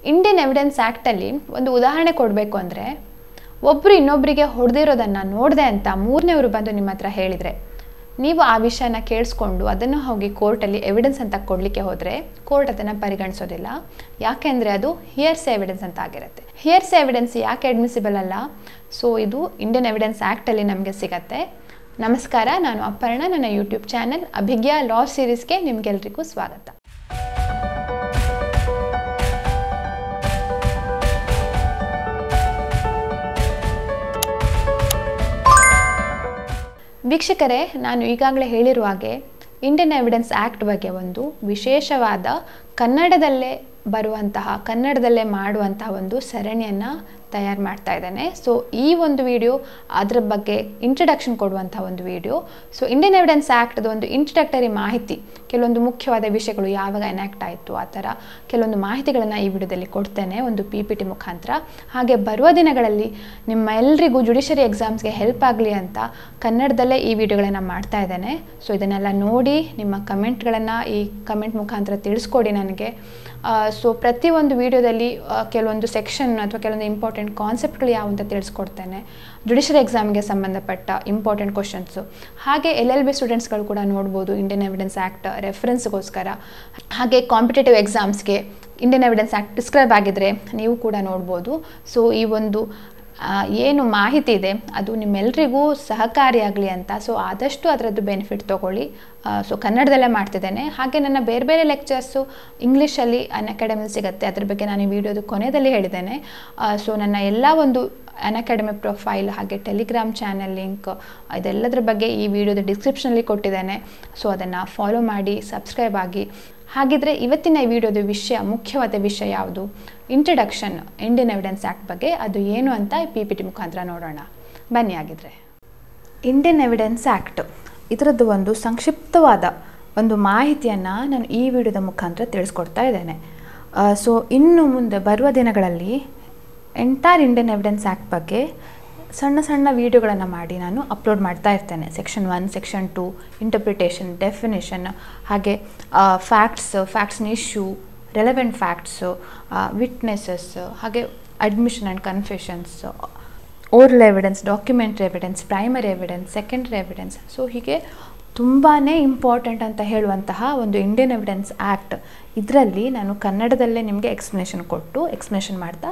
Indian evidence ಆ್ಯಕ್ಟಲ್ಲಿ ಒಂದು ಉದಾಹರಣೆ ಕೊಡಬೇಕು ಅಂದರೆ ಒಬ್ಬರು ಇನ್ನೊಬ್ಬರಿಗೆ ಹೊಡೆದಿರೋದನ್ನು ನೋಡಿದೆ ಅಂತ ಮೂರನೇವರು ಬಂದು ನಿಮ್ಮ ಹತ್ರ ಹೇಳಿದರೆ ನೀವು ಆ ವಿಷಯನ ಕೇಳಿಸ್ಕೊಂಡು ಅದನ್ನು ಹೋಗಿ ಕೋರ್ಟಲ್ಲಿ ಎವಿಡೆನ್ಸ್ ಅಂತ ಕೊಡಲಿಕ್ಕೆ ಹೋದರೆ ಕೋರ್ಟ್ ಅದನ್ನು ಪರಿಗಣಿಸೋದಿಲ್ಲ ಯಾಕೆಂದರೆ ಅದು ಹಿಯರ್ಸ್ ಎವಿಡೆನ್ಸ್ ಅಂತ ಆಗಿರುತ್ತೆ ಹಿಯರ್ಸ್ ಎವಿಡೆನ್ಸ್ ಯಾಕೆ ಅಡ್ಮಿಸಿಬಲ್ ಅಲ್ಲ ಸೊ ಇದು ಇಂಡಿಯನ್ ಎವಿಡೆನ್ಸ್ ಆ್ಯಕ್ಟಲ್ಲಿ ನಮಗೆ ಸಿಗತ್ತೆ ನಮಸ್ಕಾರ ನಾನು ಅಪರ್ಣ ನನ್ನ ಯೂಟ್ಯೂಬ್ ಚಾನೆಲ್ ಅಭಿಜ್ಞಾ ಲಾ ಸೀರೀಸ್ಗೆ ನಿಮಗೆಲ್ರಿಗೂ ಸ್ವಾಗತ ವೀಕ್ಷಕರೇ ನಾನು ಈಗಾಗಲೇ ಹೇಳಿರುವ ಹಾಗೆ ಇಂಡಿಯನ್ ಎವಿಡೆನ್ಸ್ ಆ್ಯಕ್ಟ್ ಬಗ್ಗೆ ಒಂದು ವಿಶೇಷವಾದ ಕನ್ನಡದಲ್ಲೇ ಬರುವಂತಹ ಕನ್ನಡದಲ್ಲೇ ಮಾಡುವಂತಹ ಒಂದು ಸರಣಿಯನ್ನು ತಯಾರು ಮಾಡ್ತಾ ಇದ್ದೇನೆ ಸೊ ಈ ಒಂದು ವಿಡಿಯೋ ಅದರ ಬಗ್ಗೆ ಇಂಟ್ರಡಕ್ಷನ್ ಕೊಡುವಂಥ ಒಂದು ವಿಡಿಯೋ ಸೊ ಇಂಡಿಯನ್ ಎವಿಡೆನ್ಸ್ ಆ್ಯಕ್ಟ್ದು ಒಂದು ಇಂಟ್ರಡಕ್ಟರಿ ಮಾಹಿತಿ ಕೆಲವೊಂದು ಮುಖ್ಯವಾದ ವಿಷಯಗಳು ಯಾವಾಗ ಎನಾಕ್ಟ್ ಆಯಿತು ಆ ಥರ ಕೆಲವೊಂದು ಮಾಹಿತಿಗಳನ್ನು ಈ ವಿಡಿಯೋದಲ್ಲಿ ಕೊಡ್ತೇನೆ ಒಂದು ಪಿ ಪಿ ಟಿ ಮುಖಾಂತರ ಹಾಗೆ ಬರುವ ದಿನಗಳಲ್ಲಿ ನಿಮ್ಮ ಎಲ್ರಿಗೂ ಜುಡಿಷರಿ ಎಕ್ಸಾಮ್ಸ್ಗೆ ಹೆಲ್ಪ್ ಆಗಲಿ ಅಂತ ಕನ್ನಡದಲ್ಲೇ ಈ ವಿಡಿಯೋಗಳನ್ನು ಮಾಡ್ತಾ ಇದ್ದೇನೆ ಸೊ ಇದನ್ನೆಲ್ಲ ನೋಡಿ ನಿಮ್ಮ ಕಮೆಂಟ್ಗಳನ್ನು ಈ ಕಮೆಂಟ್ ಮುಖಾಂತರ ತಿಳಿಸ್ಕೊಡಿ ನನಗೆ ಸೊ ಪ್ರತಿಯೊಂದು ವಿಡಿಯೋದಲ್ಲಿ ಕೆಲವೊಂದು ಸೆಕ್ಷನ್ ಅಥವಾ ಕೆಲವೊಂದು ಇಂಪಾರ್ಟೆಂಟ್ ಕಾನ್ಸೆಪ್ಟ್ಗಳು ಯಾವ ಅಂತ ತಿಳಿಸ್ಕೊಡ್ತೇನೆ ಜುಡಿಷರಿ ಎಕ್ಸಾಮ್ಗೆ ಸಂಬಂಧಪಟ್ಟ ಇಂಪಾರ್ಟೆಂಟ್ ಕ್ವಶನ್ಸು ಹಾಗೆ ಎಲ್ ಎಲ್ ಬಿ ಸ್ಟೂಡೆಂಟ್ಸ್ಗಳು ಕೂಡ ನೋಡ್ಬೋದು ಇಂಡಿಯನ್ ಎವಿಡೆನ್ಸ್ ಆ್ಯಕ್ಟ್ ರೆಫರೆನ್ಸ್ಗೋಸ್ಕರ ಹಾಗೆ ಕಾಂಪಿಟೇಟಿವ್ ಎಕ್ಸಾಮ್ಸ್ಗೆ ಇಂಡಿಯನ್ ಎವಿಡೆನ್ಸ್ ಆ್ಯಕ್ಟ್ ಡಿಸ್ಕ್ರೈಬ್ ಆಗಿದ್ರೆ ನೀವು ಕೂಡ ನೋಡ್ಬೋದು ಸೊ ಈ ಒಂದು ಏನು ಮಾಹಿತಿ ಇದೆ ಅದು ನಿಮ್ಮೆಲ್ರಿಗೂ ಸಹಕಾರಿಯಾಗಲಿ ಅಂತ ಸೊ ಆದಷ್ಟು ಅದರದ್ದು ಬೆನಿಫಿಟ್ ತೊಗೊಳ್ಳಿ ಸೊ ಕನ್ನಡದಲ್ಲೇ ಮಾಡ್ತಿದ್ದೇನೆ ಹಾಗೆ ನನ್ನ ಬೇರೆ ಬೇರೆ ಲೆಕ್ಚರ್ಸು ಇಂಗ್ಲೀಷಲ್ಲಿ ಅನ್ ಅಕಾಡೆಮಿಲಿ ಸಿಗುತ್ತೆ ಅದ್ರ ಬಗ್ಗೆ ನಾನು ಈ ವಿಡಿಯೋದ ಕೊನೆಯಲ್ಲಿ ಹೇಳಿದ್ದೇನೆ ಸೊ ನನ್ನ ಎಲ್ಲ ಒಂದು ಅನ್ ಅಕಾಡೆಮಿ ಪ್ರೊಫೈಲ್ ಹಾಗೆ ಟೆಲಿಗ್ರಾಮ್ ಚಾನೆಲ್ ಲಿಂಕ್ ಇದೆಲ್ಲದರ ಬಗ್ಗೆ ಈ ವಿಡಿಯೋದ ಡಿಸ್ಕ್ರಿಪ್ಷನಲ್ಲಿ ಕೊಟ್ಟಿದ್ದೇನೆ ಸೊ ಅದನ್ನು ಫಾಲೋ ಮಾಡಿ ಸಬ್ಸ್ಕ್ರೈಬ್ ಆಗಿ ಹಾಗಿದ್ರೆ ಇವತ್ತಿನ ಈ ವಿಡಿಯೋದ ವಿಷಯ ಮುಖ್ಯವಾದ ವಿಷಯ ಯಾವುದು ಇಂಟ್ರಡಕ್ಷನ್ ಇಂಡಿಯನ್ ಎವಿಡೆನ್ಸ್ ಆ್ಯಕ್ಟ್ ಬಗ್ಗೆ ಅದು ಏನು ಅಂತ ಪಿ ಪಿ ಟಿ ಮುಖಾಂತರ ನೋಡೋಣ ಬನ್ನಿ ಆಗಿದ್ರೆ ಇಂಡಿಯನ್ ಎವಿಡೆನ್ಸ್ ಆ್ಯಕ್ಟ್ ಇದರದ್ದು ಒಂದು ಸಂಕ್ಷಿಪ್ತವಾದ ಒಂದು ಮಾಹಿತಿಯನ್ನು ನಾನು ಈ ವಿಡಿಯೋದ ಮುಖಾಂತರ ತಿಳಿಸ್ಕೊಡ್ತಾ ಇದ್ದೇನೆ ಸೊ ಇನ್ನು ಮುಂದೆ ಬರುವ ದಿನಗಳಲ್ಲಿ ಎಂಟೈರ್ ಇಂಡಿಯನ್ ಎವಿಡೆನ್ಸ್ ಆ್ಯಕ್ಟ್ ಬಗ್ಗೆ ಸಣ್ಣ ಸಣ್ಣ ವೀಡಿಯೋಗಳನ್ನು ಮಾಡಿ ನಾನು ಅಪ್ಲೋಡ್ ಮಾಡ್ತಾ ಇರ್ತೇನೆ section one section two interpretation definition ಹಾಗೆ ಫ್ಯಾಕ್ಟ್ಸ್ ಫ್ಯಾಕ್ಟ್ಸ್ನ ಇಶ್ಯೂ ರೆಲೆವೆಂಟ್ ಫ್ಯಾಕ್ಟ್ಸು ವಿಟ್ನೆಸಸ್ ಹಾಗೆ admission and confessions oral evidence documentary evidence primary evidence secondary evidence so ಹೀಗೆ ತುಂಬಾ ಇಂಪಾರ್ಟೆಂಟ್ ಅಂತ ಹೇಳುವಂತಹ ಒಂದು ಇಂಡಿಯನ್ ಎವಿಡೆನ್ಸ್ ಆ್ಯಕ್ಟ್ ಇದರಲ್ಲಿ ನಾನು ಕನ್ನಡದಲ್ಲೇ ನಿಮಗೆ ಎಕ್ಸ್ಪ್ಲನೇಷನ್ ಕೊಟ್ಟು ಎಕ್ಸ್ಪ್ಲನೇಷನ್ ಮಾಡ್ತಾ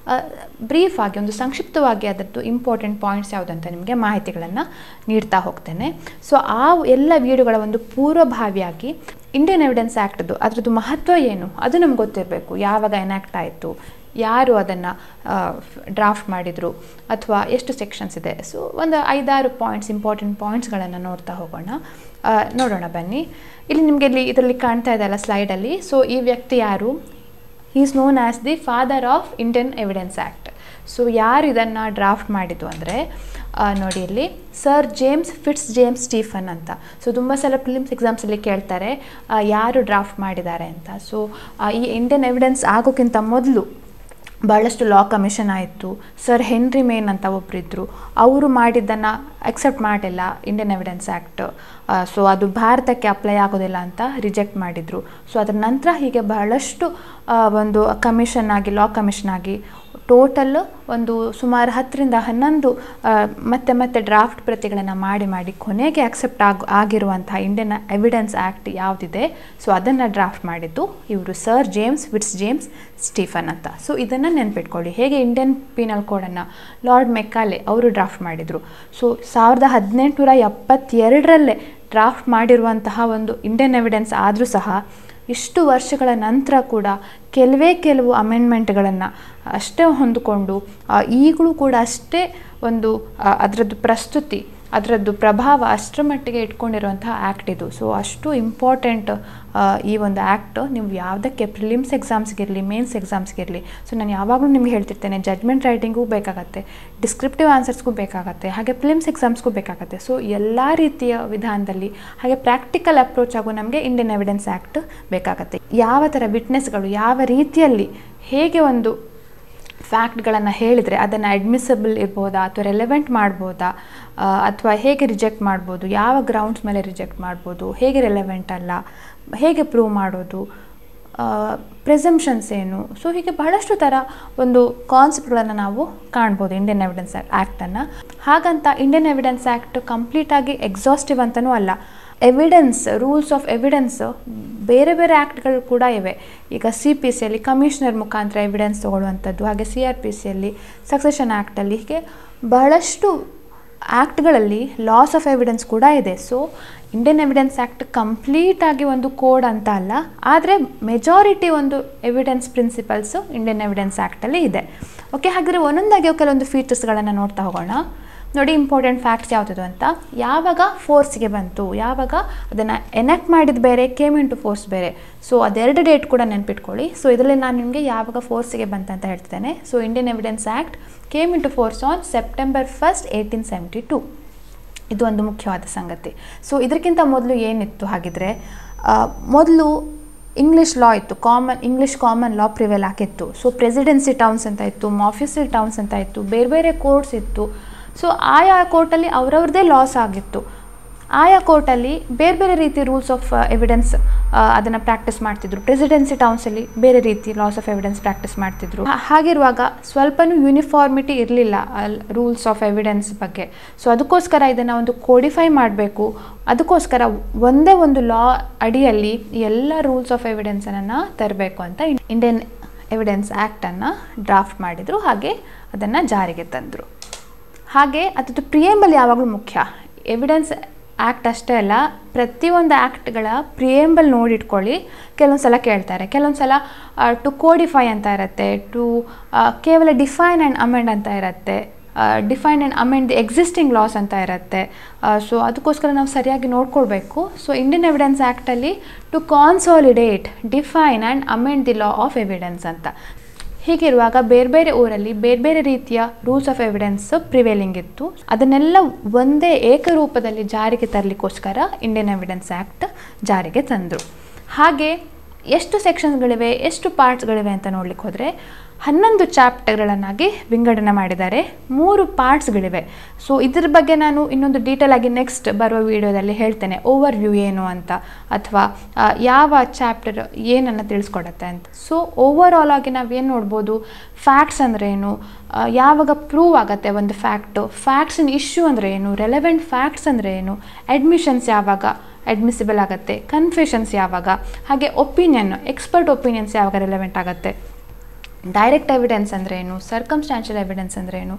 ಬ್ರೀಫ್ ಆಗಿ ಒಂದು ಸಂಕ್ಷಿಪ್ತವಾಗಿ ಅದರದ್ದು ಇಂಪಾರ್ಟೆಂಟ್ ಪಾಯಿಂಟ್ಸ್ ಯಾವುದಂತ ನಿಮಗೆ ಮಾಹಿತಿಗಳನ್ನು ನೀಡ್ತಾ ಹೋಗ್ತೇನೆ ಸೊ ಆ ಎಲ್ಲ ವಿಡಿಯೋಗಳ ಒಂದು ಪೂರ್ವಭಾವಿಯಾಗಿ ಇಂಡಿಯನ್ ಎವಿಡೆನ್ಸ್ ಆ್ಯಕ್ಟ್ದು ಅದರದ್ದು ಮಹತ್ವ ಏನು ಅದು ನಮ್ಗೆ ಗೊತ್ತಿರಬೇಕು ಯಾವಾಗ ಎನಾಕ್ಟ್ ಆಯಿತು ಯಾರು ಅದನ್ನು ಡ್ರಾಫ್ಟ್ ಮಾಡಿದರು ಅಥವಾ ಎಷ್ಟು ಸೆಕ್ಷನ್ಸ್ ಇದೆ ಸೊ ಒಂದು ಐದಾರು ಪಾಯಿಂಟ್ಸ್ ಇಂಪಾರ್ಟೆಂಟ್ ಪಾಯಿಂಟ್ಸ್ಗಳನ್ನು ನೋಡ್ತಾ ಹೋಗೋಣ ನೋಡೋಣ ಬನ್ನಿ ಇಲ್ಲಿ ನಿಮಗೆ ಇಲ್ಲಿ ಇದರಲ್ಲಿ ಕಾಣ್ತಾ ಇದೆ ಅಲ್ಲ ಸ್ಲೈಡಲ್ಲಿ ಸೊ ಈ ವ್ಯಕ್ತಿ ಯಾರು is known as the father of Indian evidence act so ಯಾರು ಇದನ್ನು ಡ್ರಾಫ್ಟ್ ಮಾಡಿದ್ದು ಅಂದರೆ ನೋಡಿ ಇಲ್ಲಿ sir James Fitz James Stephen ಅಂತ ಸೊ ತುಂಬ ಸಲ ಫಿಲಿಮ್ಸ್ ಎಕ್ಸಾಮ್ಸಲ್ಲಿ ಕೇಳ್ತಾರೆ ಯಾರು ಡ್ರಾಫ್ಟ್ ಮಾಡಿದ್ದಾರೆ ಅಂತ ಸೊ ಈ ಇಂಡಿಯನ್ ಎವಿಡೆನ್ಸ್ ಆಗೋಕ್ಕಿಂತ ಮೊದಲು ಭಾಳಷ್ಟು ಲಾ ಕಮಿಷನ್ ಆಯಿತು ಸರ್ ಹೆನ್ರಿ ಮೇನ್ ಅಂತ ಒಬ್ಬರಿದ್ದರು ಅವರು ಮಾಡಿದ್ದನ್ನು ಅಕ್ಸೆಪ್ಟ್ ಮಾಡಿಲ್ಲ ಇಂಡಿಯನ್ ಎವಿಡೆನ್ಸ್ ಆ್ಯಕ್ಟ್ ಸೊ ಅದು ಭಾರತಕ್ಕೆ ಅಪ್ಲೈ ಆಗೋದಿಲ್ಲ ಅಂತ ರಿಜೆಕ್ಟ್ ಮಾಡಿದರು ಸೊ ಅದರ ನಂತರ ಹೀಗೆ ಬಹಳಷ್ಟು ಒಂದು ಕಮಿಷನ್ ಆಗಿ ಲಾ ಕಮಿಷನ್ ಆಗಿ ಟೋಟಲ್ ಒಂದು ಸುಮಾರು ಹತ್ತರಿಂದ ಹನ್ನೊಂದು ಮತ್ತೆ ಮತ್ತೆ ಡ್ರಾಫ್ಟ್ ಪ್ರತಿಗಳನ್ನು ಮಾಡಿ ಮಾಡಿ ಕೊನೆಗೆ ಅಕ್ಸೆಪ್ಟ್ ಆಗ ಆಗಿರುವಂತಹ ಇಂಡಿಯನ್ ಎವಿಡೆನ್ಸ್ ಆ್ಯಕ್ಟ್ ಯಾವುದಿದೆ ಸೊ ಅದನ್ನು ಡ್ರಾಫ್ಟ್ ಮಾಡಿದ್ದು ಇವರು sir James Fitz James Stephen ಅಂತ ಸೊ ಇದನ್ನು ನೆನ್ಪಿಟ್ಕೊಳ್ಳಿ ಹೇಗೆ ಇಂಡಿಯನ್ ಪೀನಲ್ ಕೋಡನ್ನು ಲಾರ್ಡ್ ಮೆಕ್ಕಾಲೆ ಅವರು ಡ್ರಾಫ್ಟ್ ಮಾಡಿದರು ಸೊ ಸಾವಿರದ ಹದಿನೆಂಟುನೂರ ಎಪ್ಪತ್ತೆರಡರಲ್ಲೇ ಡ್ರಾಫ್ಟ್ ಮಾಡಿರುವಂತಹ ಒಂದು ಇಂಡಿಯನ್ ಎವಿಡೆನ್ಸ್ ಆದರೂ ಸಹ ಇಷ್ಟು ವರ್ಷಗಳ ನಂತರ ಕೂಡ ಕೆಲವೇ ಕೆಲವು ಅಮೆಂಡ್ಮೆಂಟ್ಗಳನ್ನು ಅಷ್ಟೇ ಹೊಂದಿಕೊಂಡು ಈಗಲೂ ಕೂಡ ಅಷ್ಟೇ ಒಂದು ಅದರದ್ದು ಪ್ರಸ್ತುತಿ ಅದರದ್ದು ಪ್ರಭಾವ ಅಷ್ಟರ ಮಟ್ಟಿಗೆ ಇಟ್ಕೊಂಡಿರುವಂತಹ ಆ್ಯಕ್ಟ್ ಇದು ಸೊ ಅಷ್ಟು ಇಂಪಾರ್ಟೆಂಟ್ ಈ ಒಂದು ಆ್ಯಕ್ಟ್ ನೀವು ಯಾವುದಕ್ಕೆ ಪ್ರಿಲಿಮ್ಸ್ ಎಕ್ಸಾಮ್ಸ್ಗಿರಲಿ ಮೇನ್ಸ್ ಎಕ್ಸಾಮ್ಸ್ಗಿರಲಿ ಸೊ ನಾನು ಯಾವಾಗಲೂ ನಿಮ್ಗೆ ಹೇಳ್ತಿರ್ತೇನೆ ಜಡ್ಮೆಂಟ್ ರೈಟಿಂಗೂ ಬೇಕಾಗತ್ತೆ ಡಿಸ್ಕ್ರಿಪ್ಟಿವ್ ಆನ್ಸರ್ಸ್ಗೂ ಬೇಕಾಗತ್ತೆ ಹಾಗೆ ಪ್ರಿಲಿಮ್ಸ್ ಎಕ್ಸಾಮ್ಸ್ಗೂ ಬೇಕಾಗತ್ತೆ ಸೊ ಎಲ್ಲ ರೀತಿಯ ವಿಧಾನದಲ್ಲಿ ಹಾಗೆ ಪ್ರಾಕ್ಟಿಕಲ್ ಅಪ್ರೋಚ್ ಆಗೋ ನಮಗೆ ಇಂಡಿಯನ್ ಎವಿಡೆನ್ಸ್ ಆ್ಯಕ್ಟ್ ಬೇಕಾಗತ್ತೆ ಯಾವ ಥರ ವಿಟ್ನೆಸ್ಗಳು ಯಾವ ರೀತಿಯಲ್ಲಿ ಹೇಗೆ ಒಂದು ಫ್ಯಾಕ್ಟ್ಗಳನ್ನು ಹೇಳಿದರೆ ಅದನ್ನು ಅಡ್ಮಿಸಬಲ್ ಇರ್ಬೋದಾ ಅಥವಾ ರೆಲೆವೆಂಟ್ ಮಾಡ್ಬೋದಾ ಅಥವಾ ಹೇಗೆ ರಿಜೆಕ್ಟ್ ಮಾಡ್ಬೋದು ಯಾವ ಗ್ರೌಂಡ್ಸ್ ಮೇಲೆ ರಿಜೆಕ್ಟ್ ಮಾಡ್ಬೋದು ಹೇಗೆ ರೆಲೆವೆಂಟ್ ಅಲ್ಲ ಹೇಗೆ ಪ್ರೂವ್ ಮಾಡೋದು ಪ್ರೆಸಂಪ್ಷನ್ಸ್ ಏನು ಸೊ ಹೀಗೆ ಬಹಳಷ್ಟು ಥರ ಒಂದು ಕಾನ್ಸೆಪ್ಟ್ಗಳನ್ನು ನಾವು ಕಾಣ್ಬೋದು ಇಂಡಿಯನ್ ಎವಿಡೆನ್ಸ್ ಆ್ಯಕ್ಟನ್ನು ಹಾಗಂತ ಇಂಡಿಯನ್ ಎವಿಡೆನ್ಸ್ ಆ್ಯಕ್ಟ್ ಕಂಪ್ಲೀಟಾಗಿ ಎಕ್ಸಾಸ್ಟಿವ್ ಅಂತಲೂ ಅಲ್ಲ ಎವಿಡೆನ್ಸ್ ರೂಲ್ಸ್ ಆಫ್ ಎವಿಡೆನ್ಸ್ ಬೇರೆ ಬೇರೆ ಆ್ಯಕ್ಟ್ಗಳು ಕೂಡ ಇವೆ ಈಗ ಸಿ ಪಿ ಸಿಯಲ್ಲಿ ಕಮಿಷನರ್ ಮುಖಾಂತರ ಎವಿಡೆನ್ಸ್ ತೊಗೊಳ್ಳುವಂಥದ್ದು ಹಾಗೆ ಸಿ ಆರ್ ಪಿ ಸಿಯಲ್ಲಿ ಸಕ್ಸೆಷನ್ ಆ್ಯಕ್ಟಲ್ಲಿ ಹೀಗೆ ಬಹಳಷ್ಟು ಆ್ಯಕ್ಟ್ಗಳಲ್ಲಿ ಲಾಸ್ ಆಫ್ ಎವಿಡೆನ್ಸ್ ಕೂಡ ಇದೆ ಸೊ ಇಂಡಿಯನ್ ಎವಿಡೆನ್ಸ್ ಆ್ಯಕ್ಟ್ ಕಂಪ್ಲೀಟಾಗಿ ಒಂದು ಕೋಡ್ ಅಂತ ಅಲ್ಲ ಆದರೆ ಮೆಜಾರಿಟಿ ಒಂದು ಎವಿಡೆನ್ಸ್ ಪ್ರಿನ್ಸಿಪಲ್ಸು ಇಂಡಿಯನ್ ಎವಿಡೆನ್ಸ್ ಆ್ಯಕ್ಟಲ್ಲಿ ಇದೆ ಓಕೆ ಹಾಗಾದರೆ ಒಂದೊಂದಾಗಿ ಕೆಲವೊಂದು ಫೀಚರ್ಸ್ಗಳನ್ನು ನೋಡ್ತಾ ಹೋಗೋಣ ನೋಡಿ ಇಂಪಾರ್ಟೆಂಟ್ ಫ್ಯಾಕ್ಟ್ಸ್ ಯಾವುದಿದು ಅಂತ ಯಾವಾಗ ಫೋರ್ಸ್ಗೆ ಬಂತು ಯಾವಾಗ ಅದನ್ನು ಎನೆಕ್ಟ್ ಮಾಡಿದ ಬೇರೆ ಕೇಮ್ ಇನ್ ಟು ಫೋರ್ಸ್ ಬೇರೆ ಸೊ ಅದೆರಡು ಡೇಟ್ ಕೂಡ ನೆನ್ಪಿಟ್ಕೊಳ್ಳಿ ಸೊ ಇದರಲ್ಲಿ ನಾನು ನಿಮಗೆ ಯಾವಾಗ ಫೋರ್ಸ್ಗೆ ಬಂತಂತ ಹೇಳ್ತಿದ್ದೇನೆ so Indian evidence act came into force on September first eighteen seventy two ಇದು ಒಂದು ಮುಖ್ಯವಾದ ಸಂಗತಿ ಸೊ ಇದಕ್ಕಿಂತ ಮೊದಲು ಏನಿತ್ತು ಹಾಗಿದ್ರೆ ಮೊದಲು ಇಂಗ್ಲೀಷ್ ಲಾ ಇತ್ತು common English common law prevail ಆಗಿತ್ತು ಸೊ ಪ್ರೆಸಿಡೆನ್ಸಿ ಟೌನ್ಸ್ ಅಂತ ಇತ್ತು ಮಾಫಿಸಲ್ ಟೌನ್ಸ್ ಅಂತ ಇತ್ತು ಬೇರೆ ಬೇರೆ ಕೋರ್ಟ್ಸ್ ಇತ್ತು ಸೊ ಆಯಾ ಕೋರ್ಟಲ್ಲಿ ಅವರವ್ರದ್ದೇ ಲಾಸ್ ಆಗಿತ್ತು ಆಯಾ ಕೋರ್ಟಲ್ಲಿ ಬೇರೆ ಬೇರೆ ರೀತಿ ರೂಲ್ಸ್ ಆಫ್ ಎವಿಡೆನ್ಸ್ ಅದನ್ನು ಪ್ರಾಕ್ಟೀಸ್ ಮಾಡ್ತಿದ್ರು ಪ್ರೆಸಿಡೆನ್ಸಿ ಟೌನ್ಸಲ್ಲಿ ಬೇರೆ ರೀತಿ ಲಾಸ್ ಆಫ್ ಎವಿಡೆನ್ಸ್ ಪ್ರಾಕ್ಟೀಸ್ ಮಾಡ್ತಿದ್ರು ಹಾಗಿರುವಾಗ ಸ್ವಲ್ಪನೂ ಯೂನಿಫಾರ್ಮಿಟಿ ಇರಲಿಲ್ಲ ರೂಲ್ಸ್ ಆಫ್ ಎವಿಡೆನ್ಸ್ ಬಗ್ಗೆ ಸೊ ಅದಕ್ಕೋಸ್ಕರ ಇದನ್ನು ಒಂದು ಕೋಡಿಫೈ ಮಾಡಬೇಕು ಅದಕ್ಕೋಸ್ಕರ ಒಂದೇ ಒಂದು ಲಾ ಅಡಿಯಲ್ಲಿ ಎಲ್ಲ ರೂಲ್ಸ್ ಆಫ್ ಎವಿಡೆನ್ಸನ್ನು ತರಬೇಕು ಅಂತ ಇಂಡಿಯನ್ ಎವಿಡೆನ್ಸ್ ಆ್ಯಕ್ಟನ್ನು ಡ್ರಾಫ್ಟ್ ಮಾಡಿದರು ಹಾಗೆ ಅದನ್ನು ಜಾರಿಗೆ ತಂದರು ಹಾಗೆ ಅದ್ರದ್ದು ಪ್ರಿಯೇಂಬಲ್ ಯಾವಾಗಲೂ ಮುಖ್ಯ ಎವಿಡೆನ್ಸ್ ಆ್ಯಕ್ಟ್ ಅಷ್ಟೇ ಅಲ್ಲ ಪ್ರತಿಯೊಂದು ಆ್ಯಕ್ಟ್ಗಳ ಪ್ರಿಯೇಂಬಲ್ ನೋಡಿಟ್ಕೊಳ್ಳಿ ಕೆಲವೊಂದು ಸಲ ಕೇಳ್ತಾರೆ ಕೆಲವೊಂದು ಸಲ ಟು ಕೋಡಿಫೈ ಅಂತ ಇರುತ್ತೆ ಟು ಕೇವಲ ಡಿಫೈನ್ ಆ್ಯಂಡ್ ಅಮೆಂಡ್ ಅಂತ ಇರುತ್ತೆ define and amend the existing laws ಅಂತ ಇರುತ್ತೆ ಸೊ ಅದಕ್ಕೋಸ್ಕರ ನಾವು ಸರಿಯಾಗಿ ನೋಡ್ಕೊಳ್ಬೇಕು ಸೊ ಇಂಡಿಯನ್ ಎವಿಡೆನ್ಸ್ ಆ್ಯಕ್ಟಲ್ಲಿ to consolidate define and amend the law of evidence ಅಂತ ಹೀಗಿರುವಾಗ ಬೇರೆ ಬೇರೆ ಊರಲ್ಲಿ ಬೇರೆ ಬೇರೆ ರೀತಿಯ ರೂಲ್ಸ್ ಆಫ್ ಎವಿಡೆನ್ಸ್ ಪ್ರಿವೇಲಿಂಗ್ ಇತ್ತು ಅದನ್ನೆಲ್ಲ ಒಂದೇ ಏಕರೂಪದಲ್ಲಿ ಜಾರಿಗೆ ತರಲಿಕ್ಕೋಸ್ಕರ ಇಂಡಿಯನ್ ಎವಿಡೆನ್ಸ್ ಆ್ಯಕ್ಟ್ ಜಾರಿಗೆ ತಂದರು ಹಾಗೆ ಎಷ್ಟು ಸೆಕ್ಷನ್ಸ್ಗಳಿವೆ ಎಷ್ಟು ಪಾರ್ಟ್ಸ್ಗಳಿವೆ ಅಂತ ನೋಡ್ಲಿಕ್ಕೆ ಹೋದರೆ ಹನ್ನೊಂದು ಚಾಪ್ಟರ್ಗಳನ್ನಾಗಿ ವಿಂಗಡಣೆ ಮಾಡಿದ್ದಾರೆ ಮೂರು ಪಾರ್ಟ್ಸ್ಗಳಿವೆ ಸೊ ಇದ್ರ ಬಗ್ಗೆ ನಾನು ಇನ್ನೊಂದು ಡೀಟೇಲ್ ಆಗಿ ನೆಕ್ಸ್ಟ್ ಬರುವ ವಿಡಿಯೋದಲ್ಲಿ ಹೇಳ್ತೇನೆ ಓವರ್ ವ್ಯೂ ಏನು ಅಂತ ಅಥವಾ ಯಾವ ಚಾಪ್ಟರ್ ಏನನ್ನು ತಿಳಿಸ್ಕೊಡತ್ತೆ ಅಂತ ಸೊ ಓವರ್ ಆಲ್ ಆಗಿ ನಾವೇನು ನೋಡ್ಬೋದು ಫ್ಯಾಕ್ಟ್ಸ್ ಅಂದರೆ ಏನು ಯಾವಾಗ ಪ್ರೂವ್ ಆಗುತ್ತೆ ಒಂದು ಫ್ಯಾಕ್ಟು ಫ್ಯಾಕ್ಟ್ಸಿನ ಇಶ್ಯೂ ಅಂದರೆ ಏನು ರೆಲೆವೆಂಟ್ ಫ್ಯಾಕ್ಟ್ಸ್ ಅಂದರೆ ಏನು ಅಡ್ಮಿಷನ್ಸ್ ಯಾವಾಗ ಅಡ್ಮಿಸಿಬಲ್ ಆಗುತ್ತೆ ಕನ್ಫೆಷನ್ಸ್ ಯಾವಾಗ ಹಾಗೆ ಒಪಿನಿಯನ್ ಎಕ್ಸ್ಪರ್ಟ್ ಒಪಿನಿಯನ್ಸ್ ಯಾವಾಗ ರೆಲೆವೆಂಟ್ ಆಗುತ್ತೆ ಡೈರೆಕ್ಟ್ ಎವಿಡೆನ್ಸ್ ಅಂದರೆ ಏನು ಸರ್ಕಮ್ಸ್ಟ್ಯಾನ್ಷಿಯಲ್ ಎವಿಡೆನ್ಸ್ ಅಂದರೆ ಏನು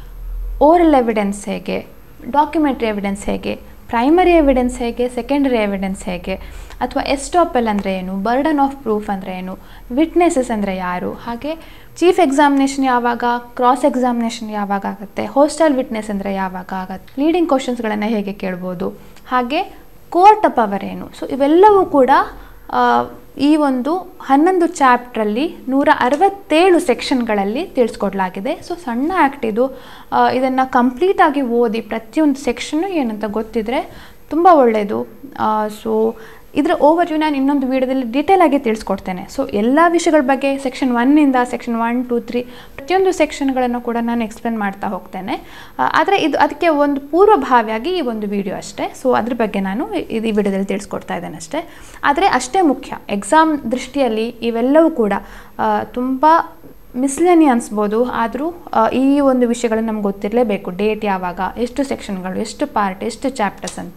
ಓರಲ್ ಎವಿಡೆನ್ಸ್ ಹೇಗೆ ಡಾಕ್ಯುಮೆಂಟ್ರಿ ಎವಿಡೆನ್ಸ್ ಹೇಗೆ ಪ್ರೈಮರಿ ಎವಿಡೆನ್ಸ್ ಹೇಗೆ ಸೆಕೆಂಡರಿ ಎವಿಡೆನ್ಸ್ ಹೇಗೆ ಅಥವಾ ಎಸ್ಟಾಪಲ್ ಅಂದರೆ ಏನು ಬರ್ಡನ್ ಆಫ್ ಪ್ರೂಫ್ ಅಂದರೆ ಏನು ವಿಟ್ನೆಸಸ್ ಅಂದರೆ ಯಾರು ಹಾಗೆ ಚೀಫ್ ಎಕ್ಸಾಮಿನೇಷನ್ ಯಾವಾಗ ಕ್ರಾಸ್ ಎಕ್ಸಾಮಿನೇಷನ್ ಯಾವಾಗ ಆಗುತ್ತೆ ಹೋಸ್ಟಲ್ ವಿಟ್ನೆಸ್ ಅಂದರೆ ಯಾವಾಗ ಆಗುತ್ತೆ ಲೀಡಿಂಗ್ ಕ್ವಶನ್ಸ್ಗಳನ್ನು ಹೇಗೆ ಕೇಳ್ಬೋದು ಹಾಗೆ ಕೋರ್ಟ್ ಪವರ್ ಏನು ಸೊ ಇವೆಲ್ಲವೂ ಕೂಡ ಈ ಒಂದು ಹನ್ನೊಂದು ಚಾಪ್ಟ್ರಲ್ಲಿ ನೂರ ಅರವತ್ತೇಳು ಸೆಕ್ಷನ್ಗಳಲ್ಲಿ ತಿಳಿಸ್ಕೊಡ್ಲಾಗಿದೆ ಸೊ ಸಣ್ಣ ಆ್ಯಕ್ಟ್ ಇದು ಇದನ್ನು ಕಂಪ್ಲೀಟಾಗಿ ಓದಿ ಪ್ರತಿಯೊಂದು ಸೆಕ್ಷನ್ನು ಏನಂತ ಗೊತ್ತಿದ್ರೆ ತುಂಬ ಒಳ್ಳೆಯದು ಸೊ ಇದರ ಓವರ್ ವ್ಯೂ ನಾನು ಇನ್ನೊಂದು ವೀಡಿಯೋದಲ್ಲಿ ಡೀಟೇಲ್ ಆಗಿ ತಿಳಿಸ್ಕೊಡ್ತೇನೆ ಸೊ ಎಲ್ಲ ವಿಷಯಗಳ ಬಗ್ಗೆ ಸೆಕ್ಷನ್ ಒನ್ನಿಂದ ಸೆಕ್ಷನ್ ಒನ್ ಟು ತ್ರೀ ಪ್ರತಿಯೊಂದು ಸೆಕ್ಷನ್ಗಳನ್ನು ಕೂಡ ನಾನು ಎಕ್ಸ್ಪ್ಲೇನ್ ಮಾಡ್ತಾ ಹೋಗ್ತೇನೆ ಆದರೆ ಇದು ಅದಕ್ಕೆ ಒಂದು ಪೂರ್ವಭಾವಿಯಾಗಿ ಈ ಒಂದು ವಿಡಿಯೋ ಅಷ್ಟೇ ಸೊ ಅದ್ರ ಬಗ್ಗೆ ನಾನು ಇದು ಈ ವಿಡಿಯೋದಲ್ಲಿ ತಿಳಿಸ್ಕೊಡ್ತಾ ಇದ್ದೇನೆ ಅಷ್ಟೇ ಆದರೆ ಅಷ್ಟೇ ಮುಖ್ಯ ಎಕ್ಸಾಮ್ ದೃಷ್ಟಿಯಲ್ಲಿ ಇವೆಲ್ಲವೂ ಕೂಡ ತುಂಬ ಮಿಸ್ಲೆನಿ ಅನಿಸ್ಬೋದು ಆದರೂ ಈ ಒಂದು ವಿಷಯಗಳು ನಮ್ಗೆ ಗೊತ್ತಿರಲೇಬೇಕು ಡೇಟ್ ಯಾವಾಗ ಎಷ್ಟು ಸೆಕ್ಷನ್ಗಳು ಎಷ್ಟು ಪಾರ್ಟ್ ಎಷ್ಟು ಚಾಪ್ಟರ್ಸ್ ಅಂತ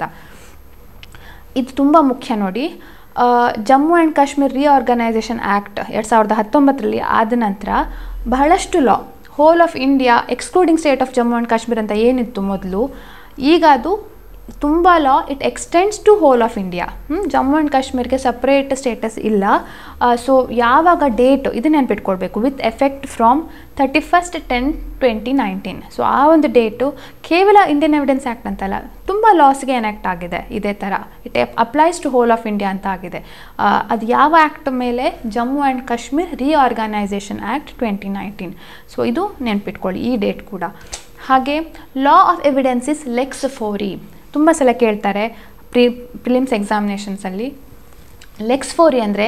ಇದು ತುಂಬ ಮುಖ್ಯ ನೋಡಿ Jammu and Kashmir reorganisation act ಎರಡು ಸಾವಿರದ ಹತ್ತೊಂಬತ್ತರಲ್ಲಿ ಆದ ನಂತರ ಬಹಳಷ್ಟು law whole of India excluding state of Jammu and Kashmir ಅಂತ ಏನಿತ್ತು ಮೊದಲು ಈಗ ಅದು ತುಂಬ law it extends to whole of India Jammu and ಕಾಶ್ಮೀರ್ಗೆ ಸಪ್ರೇಟ್ ಸ್ಟೇಟಸ್ ಇಲ್ಲ ಸೊ ಯಾವಾಗ ಡೇಟ್ ಇದು ನೆನ್ಪಿಟ್ಕೊಳ್ಬೇಕು with effect from thirty first ten twenty nineteen so ಆ ಒಂದು ಡೇಟು ಕೇವಲ ಇಂಡಿಯನ್ ಎವಿಡೆನ್ಸ್ ಆ್ಯಕ್ಟ್ ಅಂತಲ್ಲ ತುಂಬ ಲಾಸ್ಗೆ ಎನೆಕ್ಟ್ ಆಗಿದೆ ಇದೇ ಥರ it applies to whole of India ಅಂತ ಆಗಿದೆ ಅದು ಯಾವ ಆ್ಯಕ್ಟ್ ಮೇಲೆ Jammu and Kashmir reorganisation act twenty nineteen so ಇದು ನೆನ್ಪಿಟ್ಕೊಳ್ಳಿ ಈ ಡೇಟ್ ಕೂಡ ಹಾಗೆ law of evidence is lex fori ತುಂಬ ಸಲ ಕೇಳ್ತಾರೆ ಪ್ರಿ ಪ್ರಿಲಿಮ್ಸ್ ಎಕ್ಸಾಮಿನೇಷನ್ಸಲ್ಲಿ ಲೆಕ್ಸ್ ಫೋರಿ ಅಂದರೆ